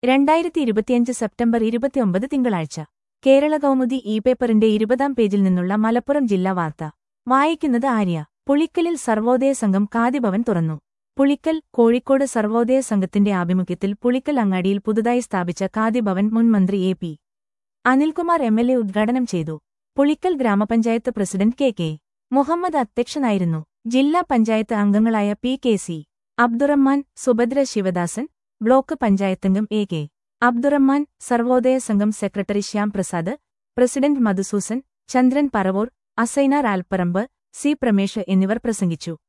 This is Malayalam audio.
രണ്ടായിരത്തി ഇരുപത്തിയഞ്ച് സെപ്റ്റംബർ ഇരുപത്തിയൊമ്പത് തിങ്കളാഴ്ച കേരള കൗമുദി ഇ പേപ്പറിന്റെ ഇരുപതാം പേജിൽ നിന്നുള്ള മലപ്പുറം ജില്ലാ വാർത്ത വായിക്കുന്നത് ആര്യ പുളിക്കലിൽ സർവോദയ സംഘം ഖാദിഭവൻ തുറന്നു പുളിക്കൽ കോഴിക്കോട് സർവോദയ സംഘത്തിന്റെ ആഭിമുഖ്യത്തിൽ പുളിക്കൽ അങ്ങാടിയിൽ പുതുതായി സ്ഥാപിച്ച ഖാദിഭവൻ മുൻ മന്ത്രി A P Anilkumar M L A ഉദ്ഘാടനം ചെയ്തു പുളിക്കൽ ഗ്രാമപഞ്ചായത്ത് പ്രസിഡന്റ് കെ കെ മുഹമ്മദ് അധ്യക്ഷനായിരുന്നു ജില്ലാ പഞ്ചായത്ത് അംഗങ്ങളായ P K C Abdurahman Subhadra Sivadasan block പഞ്ചായത്തംഗം എ കെ അബ്ദുറഹ്മാൻ സർവോദയ സംഘം secretary Shyam Prasad president Madhusoodan Chandran Paravur Asainar Alparamba C Pramesh എന്നിവർ പ്രസംഗിച്ചു